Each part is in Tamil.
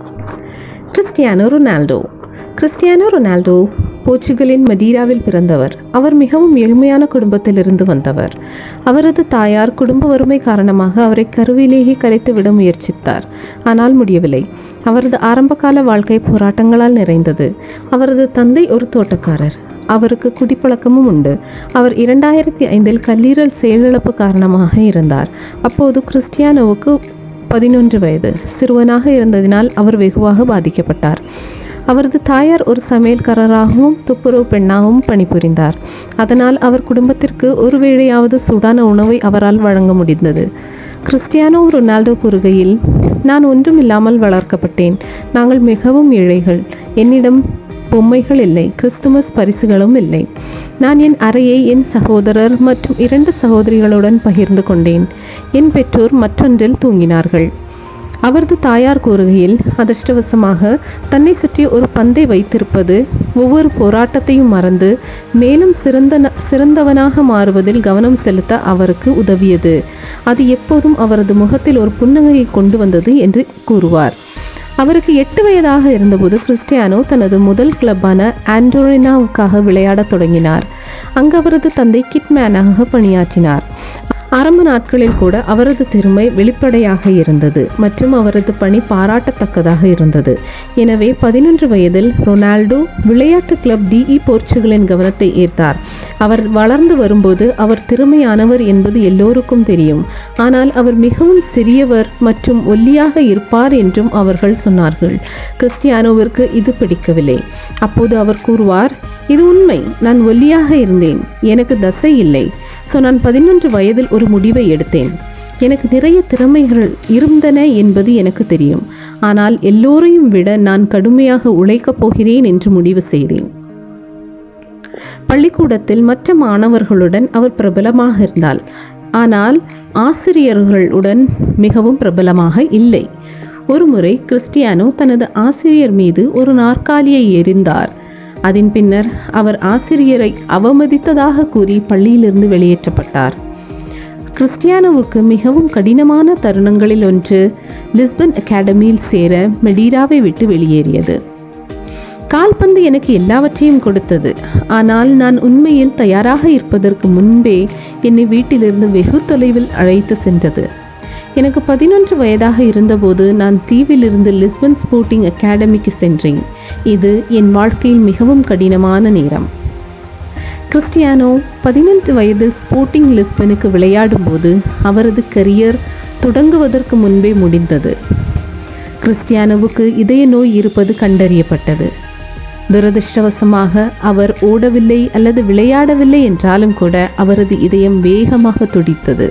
கிறிஸ்டியானோ ரொனால்டோ கிறிஸ்டியானோ ரொனால்டோ போர்ச்சுகலின் மடீராவில் பிறந்தவர் அவர் மிகவும் ஏழ்மையான குடும்பத்திலிருந்து வந்தவர் அவரது தாயார் குடும்ப வறுமை காரணமாக அவரை கருவிலேயே கலைத்து விட முயற்சித்தார் ஆனால் முடியவில்லை அவரது ஆரம்பகால வாழ்க்கை போராட்டங்களால் நிறைந்தது அவரது தந்தை ஒரு தோட்டக்காரர் அவருக்கு குடிப்பழக்கமும் உண்டு அவர் இரண்டாயிரத்தி ஐந்தில் கல்லீரல் செயலிழப்பு காரணமாக இருந்தார் அப்போது கிறிஸ்டியானோவுக்கு பதினொன்று வயது சிறுவனாக இருந்ததினால் அவர் வெகுவாக பாதிக்கப்பட்டார் அவரது தாயார் ஒரு சமையல்காரராகவும் துப்புரவு பெண்ணாகவும் பணிபுரிந்தார் அதனால் அவர் குடும்பத்திற்கு ஒரு வேளையாவது சூடான உணவை அவரால் வழங்க முடிந்தது கிறிஸ்டியானோ ரொனால்டோ கூறுகையில் நான் ஒன்றும் இல்லாமல் வளர்க்கப்பட்டேன் நாங்கள் மிகவும் ஏழைகள் என்னிடம் பொம்மைகள் இல்லை கிறிஸ்துமஸ் பரிசுகளும் இல்லை நான் என் அறையை என் சகோதரர் மற்றும் இரண்டு சகோதரிகளுடன் பகிர்ந்து கொண்டேன் என் பெற்றோர் மற்றொன்றில் தூங்கினார்கள் அவரது தாயார் கூறுகையில் அதிர்ஷ்டவசமாக தன்னை சுற்றி ஒரு பந்தை வைத்திருப்பது ஒவ்வொரு போராட்டத்தையும் மறந்து மேலும் சிறந்த சிறந்தவனாக மாறுவதில் கவனம் செலுத்த அவருக்கு உதவியது அது எப்போதும் அவரது முகத்தில் ஒரு புன்னகையை கொண்டு வந்தது என்று கூறுவார் அவருக்கு எட்டு வயதாக இருந்தபோது கிறிஸ்டியானோ தனது முதல் கிளப்பான ஆண்டோரினாவுக்காக விளையாடத் தொடங்கினார் அங்கு அவரது தந்தை கிட்மேனாக பணியாற்றினார் ஆரம்ப நாட்களில் கூட அவரது திறமை வெளிப்படையாக இருந்தது மற்றும் அவரது பணி பாராட்டத்தக்கதாக இருந்தது எனவே பதினொன்று வயதில் ரொனால்டோ விளையாட்டு கிளப் டிஇ போர்ச்சுகலின் கவனத்தை ஈர்த்தார் அவர் வளர்ந்து வரும்போது அவர் திறமையானவர் என்பது எல்லோருக்கும் தெரியும் ஆனால் அவர் மிகவும் சிறியவர் மற்றும் ஒல்லியாக இருப்பார் என்றும் அவர்கள் சொன்னார்கள் கிறிஸ்டியானோவிற்கு இது பிடிக்கவில்லை அப்போது அவர் கூறுவார் இது உண்மை நான் ஒல்லியாக இருந்தேன் எனக்கு தசை இல்லை ஸோ நான் பதினொன்று வயதில் ஒரு முடிவை எடுத்தேன் எனக்கு நிறைய திறமைகள் இருந்தன என்பது எனக்கு தெரியும் ஆனால் எல்லோரையும் விட நான் கடுமையாக உழைக்கப் போகிறேன் என்று முடிவு செய்தேன் பள்ளிக்கூடத்தில் மற்ற மாணவர்களுடன் அவர் பிரபலமாக இருந்தால் ஆனால் ஆசிரியர்களுடன் மிகவும் பிரபலமாக இல்லை ஒருமுறை கிறிஸ்டியானோ தனது ஆசிரியர் மீது ஒரு நாற்காலியை எறிந்தார் அதன் பின்னர் அவர் ஆசிரியரை அவமதித்ததாக கூறி பள்ளியிலிருந்து வெளியேற்றப்பட்டார் கிறிஸ்டியானோவுக்கு மிகவும் கடினமான தருணங்களில் ஒன்று லிஸ்பன் அகாடமியில் சேர மெடீராவை விட்டு வெளியேறியது கால்பந்து எனக்கு எல்லாவற்றையும் கொடுத்தது ஆனால் நான் உண்மையில் தயாராக இருப்பதற்கு முன்பே என்னை வீட்டிலிருந்து வெகு தொலைவில் அழைத்து சென்றது எனக்கு பதினொன்று வயதாக இருந்தபோது நான் தீவிலிருந்து லிஸ்பன் ஸ்போர்ட்டிங் அகாடமிக்கு சென்றேன் இது என் வாழ்க்கையில் மிகவும் கடினமான நேரம் கிறிஸ்டியானோ பதினெட்டு வயதில் ஸ்போர்ட்டிங் லிஸ்பனுக்கு விளையாடும்போது அவரது கரியர் தொடங்குவதற்கு முன்பே முடிந்தது கிறிஸ்டியானோவுக்கு இதய நோய் இருப்பது கண்டறியப்பட்டது துரதிர்ஷ்டவசமாக அவர் ஓடவில்லை அல்லது விளையாடவில்லை என்றாலும் கூட அவரது இதயம் வேகமாக துடித்தது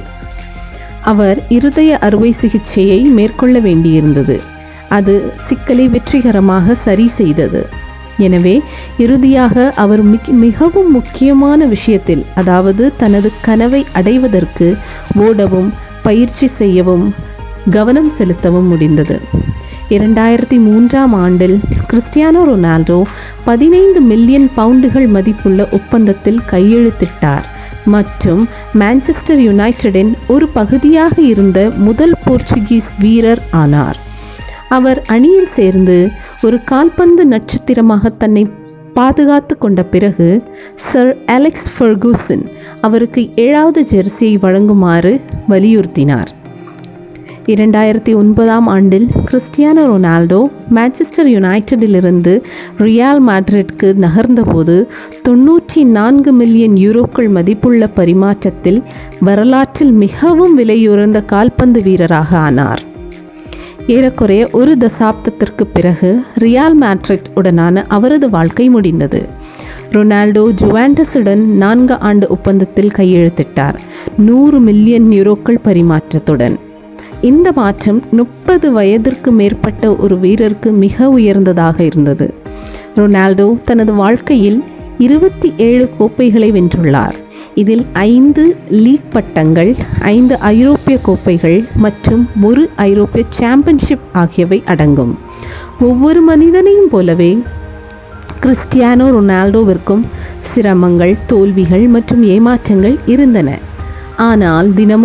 அவர் இருதய அறுவை சிகிச்சையை மேற்கொள்ள வேண்டியிருந்தது அது சிக்கலை வெற்றிகரமாக சரி செய்தது எனவே இறுதியாக அவர் மிக மிகவும் முக்கியமான விஷயத்தில் அதாவது தனது கனவை அடைவதற்கு ஓடவும் பயிற்சி செய்யவும் கவனம் செலுத்தவும் முடிந்தது இரண்டாயிரத்தி மூன்றாம் ஆண்டில் கிறிஸ்டியானோ ரொனால்டோ பதினைந்து மில்லியன் பவுண்டுகள் மதிப்புள்ள ஒப்பந்தத்தில் கையெழுத்திட்டார் மற்றும் மான்செஸ்டர் யுனைடெடின் ஒரு பகுதியாக இருந்த முதல் போர்ச்சுகீஸ் வீரர் ஆனார் அவர் அணியில் சேர்ந்து ஒரு கால்பந்து நட்சத்திரமாக தன்னை பாதுகாத்து கொண்ட பிறகு சர் அலெக்ஸ் ஃபர்கூசன் அவருக்கு ஏழாவது ஜெர்சியை வழங்குமாறு வலியுறுத்தினார் இரண்டாயிரத்தி ஒன்பதாம் ஆண்டில் கிறிஸ்டியானோ ரொனால்டோ மான்செஸ்டர் யுனைடெடிலிருந்து ரியால் மேட்ரிட்க்கு நகர்ந்தபோது தொண்ணூற்றி நான்கு மில்லியன் யூரோக்கள் மதிப்புள்ள பரிமாற்றத்தில் வரலாற்றில் மிகவும் விலையுறந்த கால்பந்து வீரராக ஆனார் ஏறக்குறைய ஒரு தசாப்தத்திற்கு பிறகு ரியால் மேட்ரிட் உடனான அவரது வாழ்க்கை முடிந்தது ரொனால்டோ ஜுவாண்டஸுடன் நான்கு ஆண்டு ஒப்பந்தத்தில் கையெழுத்திட்டார் நூறு மில்லியன் யூரோக்கள் பரிமாற்றத்துடன் இந்த மாற்றம் முப்பது வயதிற்கு மேற்பட்ட ஒரு வீரருக்கு மிக உயர்ந்ததாக இருந்தது ரொனால்டோ தனது வாழ்க்கையில் இருபத்தி ஏழு கோப்பைகளை வென்றுள்ளார் இதில் ஐந்து லீக் பட்டங்கள் ஐந்து ஐரோப்பிய கோப்பைகள் மற்றும் ஒரு ஐரோப்பிய சாம்பியன்ஷிப் ஆகியவை அடங்கும் ஒவ்வொரு மனிதனையும் போலவே கிறிஸ்டியானோ ரொனால்டோவிற்கும் சிரமங்கள் தோல்விகள் மற்றும் ஏமாற்றங்கள் இருந்தன ஆனால் தினமும்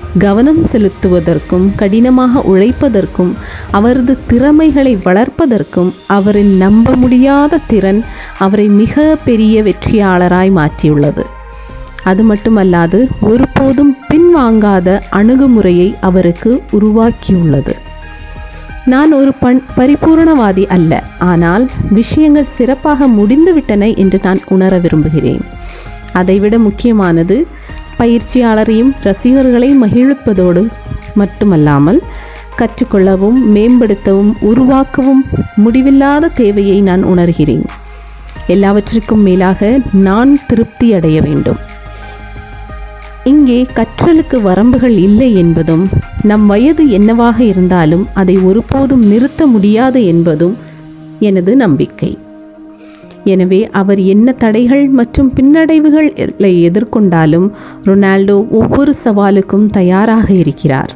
கவனம் செலுத்துவதற்கும் கடினமாக உழைப்பதற்கும் அவரது திறமைகளை வளர்ப்பதற்கும் அவரின் நம்ப முடியாத திறன் அவரை மிக பெரிய வெற்றியாளராய் மாற்றியுள்ளது அது மட்டுமல்லாது ஒருபோதும் பின்வாங்காத அணுகுமுறையை அவருக்கு உருவாக்கியுள்ளது நான் ஒரு பண் பரிபூரணவாதி அல்ல ஆனால் விஷயங்கள் சிறப்பாக முடிந்துவிட்டன என்று நான் உணர விரும்புகிறேன் அதைவிட முக்கியமானது பயிற்சியாளரையும் ரசிகர்களையும் மகிழ்ப்பதோடு மட்டுமல்லாமல் கற்றுக்கொள்ளவும் மேம்படுத்தவும் உருவாக்கவும் முடிவில்லாத தேவையை நான் உணர்கிறேன் எல்லாவற்றிற்கும் மேலாக நான் திருப்தி அடைய வேண்டும் இங்கே கற்றலுக்கு வரம்புகள் இல்லை என்பதும் நம் வயது என்னவாக இருந்தாலும் அதை ஒருபோதும் நிறுத்த முடியாது என்பதும் எனது நம்பிக்கை எனவே அவர் என்ன தடைகள் மற்றும் பின்னடைவுகளை எதிர்கொண்டாலும் ரொனால்டோ ஒவ்வொரு சவாலுக்கும் தயாராக இருக்கிறார்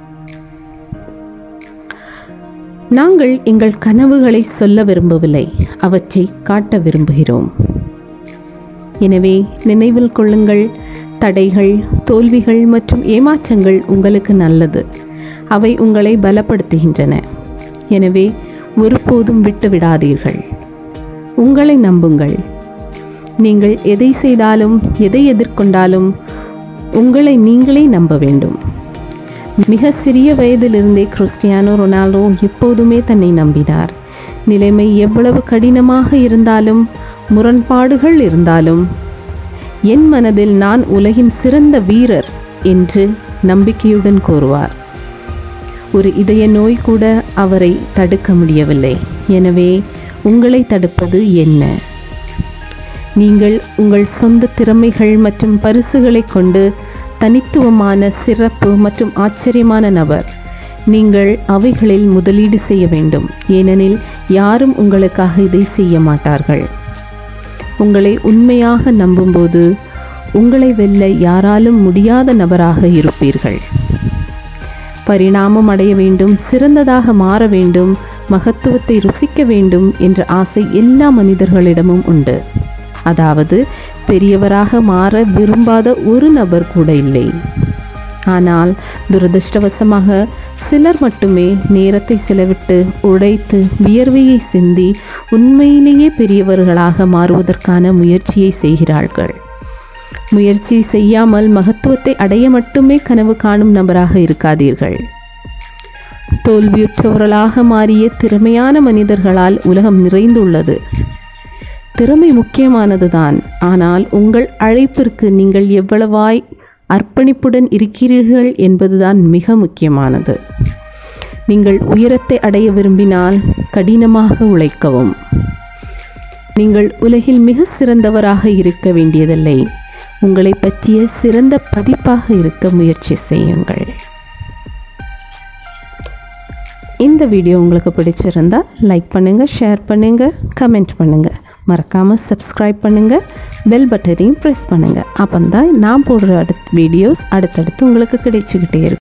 நாங்கள் எங்கள் கனவுகளை சொல்ல விரும்பவில்லை அவற்றை காட்ட விரும்புகிறோம் எனவே நினைவில் கொள்ளுங்கள் தடைகள் தோல்விகள் மற்றும் ஏமாற்றங்கள் உங்களுக்கு நல்லது அவை உங்களை பலப்படுத்துகின்றன எனவே ஒருபோதும் விட்டு விடாதீர்கள் உங்களை நம்புங்கள் நீங்கள் எதை செய்தாலும் எதை எதிர்கொண்டாலும் உங்களை நீங்களே நம்ப வேண்டும் மிக சிறிய வயதிலிருந்தே கிறிஸ்டியானோ ரொனால்டோ எப்போதுமே தன்னை நம்பினார் நிலைமை எவ்வளவு கடினமாக இருந்தாலும் முரண்பாடுகள் இருந்தாலும் என் மனதில் நான் உலகின் சிறந்த வீரர் என்று நம்பிக்கையுடன் கூறுவார் ஒரு இதய நோய் கூட அவரை தடுக்க முடியவில்லை எனவே உங்களை தடுப்பது என்ன நீங்கள் உங்கள் சொந்த திறமைகள் மற்றும் பரிசுகளை கொண்டு தனித்துவமான சிறப்பு மற்றும் ஆச்சரியமான நபர் நீங்கள் அவைகளில் முதலீடு செய்ய வேண்டும் ஏனெனில் யாரும் உங்களுக்காக இதை செய்ய மாட்டார்கள் உங்களை உண்மையாக நம்பும்போது உங்களை வெல்ல யாராலும் முடியாத நபராக இருப்பீர்கள் பரிணாமம் அடைய வேண்டும் சிறந்ததாக மாற வேண்டும் மகத்துவத்தை ருசிக்க வேண்டும் என்ற ஆசை எல்லா மனிதர்களிடமும் உண்டு அதாவது பெரியவராக மாற விரும்பாத ஒரு நபர் கூட இல்லை ஆனால் துரதிருஷ்டவசமாக சிலர் மட்டுமே நேரத்தை செலவிட்டு உடைத்து வியர்வையை சிந்தி உண்மையிலேயே பெரியவர்களாக மாறுவதற்கான முயற்சியை செய்கிறார்கள் முயற்சி செய்யாமல் மகத்துவத்தை அடைய மட்டுமே கனவு காணும் நபராக இருக்காதீர்கள் தோல்வியுற்றவர்களாக மாறிய திறமையான மனிதர்களால் உலகம் நிறைந்துள்ளது திறமை முக்கியமானதுதான் ஆனால் உங்கள் அழைப்பிற்கு நீங்கள் எவ்வளவாய் அர்ப்பணிப்புடன் இருக்கிறீர்கள் என்பதுதான் மிக முக்கியமானது நீங்கள் உயரத்தை அடைய விரும்பினால் கடினமாக உழைக்கவும் நீங்கள் உலகில் மிக சிறந்தவராக இருக்க வேண்டியதில்லை உங்களை பற்றிய சிறந்த பதிப்பாக இருக்க முயற்சி செய்யுங்கள் இந்த வீடியோ உங்களுக்கு பிடிச்சிருந்தா லைக் பண்ணுங்கள் ஷேர் பண்ணுங்கள் கமெண்ட் பண்ணுங்கள் மறக்காமல் சப்ஸ்கிரைப் பண்ணுங்கள் பெல் பட்டனையும் ப்ரெஸ் பண்ணுங்கள் அப்போ தான் நான் போடுற அடுத்த வீடியோஸ் அடுத்தடுத்து உங்களுக்கு கிடைச்சிக்கிட்டே இருக்கும்